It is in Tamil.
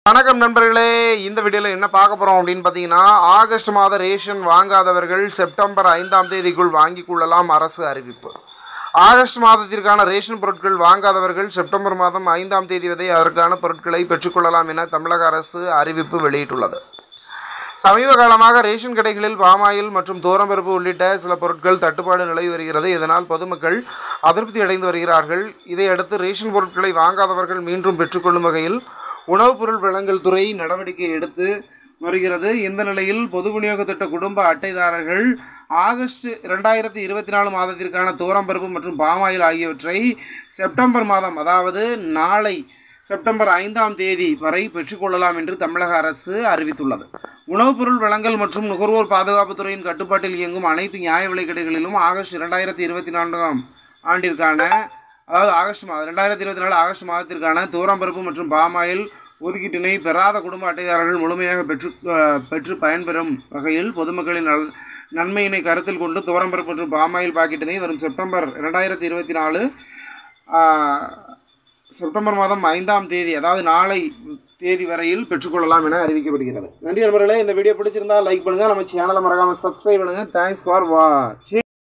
வணக்கம் நண்பர்களே இந்த வீடியோவில் என்ன பார்க்க போகிறோம் அப்படின்னு பார்த்தீங்கன்னா ஆகஸ்ட் மாத ரேஷன் வாங்காதவர்கள் செப்டம்பர் ஐந்தாம் தேதிக்குள் வாங்கிக் கொள்ளலாம் அரசு அறிவிப்பு ஆகஸ்ட் மாதத்திற்கான ரேஷன் பொருட்கள் வாங்காதவர்கள் செப்டம்பர் மாதம் ஐந்தாம் தேதி வரை அதற்கான பொருட்களை பெற்றுக்கொள்ளலாம் என தமிழக அரசு அறிவிப்பு வெளியிட்டுள்ளது சமீப காலமாக ரேஷன் கடைகளில் பாமாயில் மற்றும் தோரம்பருப்பு உள்ளிட்ட சில பொருட்கள் தட்டுப்பாடு நிலவி வருகிறது இதனால் பொதுமக்கள் அதிருப்தி அடைந்து வருகிறார்கள் இதையடுத்து ரேஷன் பொருட்களை வாங்காதவர்கள் மீண்டும் பெற்றுக்கொள்ளும் வகையில் உணவுப் பொருள் வழங்கல் துறை நடவடிக்கை எடுத்து வருகிறது இந்த நிலையில் பொது விநியோக திட்ட குடும்ப அட்டைதாரர்கள் ஆகஸ்ட் இரண்டாயிரத்தி இருபத்தி நாலு மாதத்திற்கான தோரம்பருப்பு மற்றும் பாமாயில் ஆகியவற்றை செப்டம்பர் மாதம் அதாவது நாளை செப்டம்பர் ஐந்தாம் தேதி வரை பெற்றுக்கொள்ளலாம் என்று தமிழக அரசு அறிவித்துள்ளது உணவுப் பொருள் வழங்கல் மற்றும் நுகர்வோர் பாதுகாப்புத் துறையின் கட்டுப்பாட்டில் இயங்கும் அனைத்து நியாய விலைக் கடைகளிலும் ஆகஸ்ட் இரண்டாயிரத்தி இருபத்தி நான்காம் ஆண்டிற்கான அதாவது ஆகஸ்ட் மாதம் ரெண்டாயிரத்தி இருபத்தி நாலு ஆகஸ்ட் மாதத்திற்கான தூரம்பருப்பு மற்றும் பாமாயில் ஒதுக்கீட்டினை பெறாத குடும்ப அட்டைதாரர்கள் முழுமையாக பெற்று அஹ், பெற்று பயன்பெறும் வகையில் பொதுமக்களின் நல் நன்மையினை கருத்தில் கொண்டு துவரம்பருப்பு மற்றும் பாமாயில் பாக்கெட்டினை வரும் செப்டம்பர் ரெண்டாயிரத்தி இருபத்தி நாலு செப்டம்பர் மாதம் ஐந்தாம் தேதி அதாவது நாளை தேதி வரையில் பெற்றுக்கொள்ளலாம் என அறிவிக்கப்படுகிறது நன்றி நண்பர்களே இந்த வீடியோ பிடிச்சிருந்தா லைக் பண்ணுங்கள் நம்ம சேனலை மறக்காமல் சப்ஸ்கிரைப் பண்ணுங்கள் தேங்க்ஸ் ஃபார் வாட்சிங்